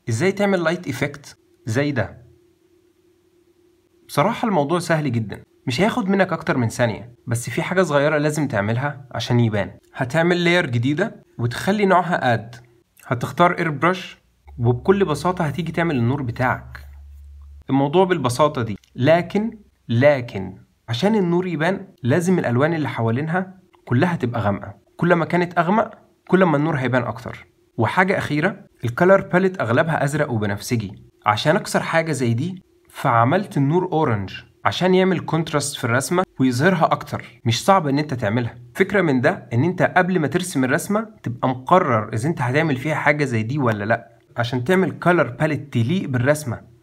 ازاي تعمل لايت ايفكت زي ده بصراحة الموضوع سهل جدا مش هياخد منك اكتر من ثانية بس في حاجة صغيرة لازم تعملها عشان يبان هتعمل لاير جديدة وتخلي نوعها اد هتختار اير برش وبكل بساطة هتيجي تعمل النور بتاعك الموضوع بالبساطة دي لكن لكن عشان النور يبان لازم الالوان اللي حوالينها كلها تبقى غامقة كل ما كانت اغمق كل ما النور هيبان اكتر وحاجة اخيرة الكالر باليت اغلبها ازرق وبنفسجي عشان اكسر حاجة زي دي فعملت النور اورنج عشان يعمل كونتراست في الرسمة ويظهرها اكتر مش صعب ان انت تعملها فكرة من ده ان انت قبل ما ترسم الرسمة تبقى مقرر اذا انت هتعمل فيها حاجة زي دي ولا لا عشان تعمل كالر باليت تليق بالرسمة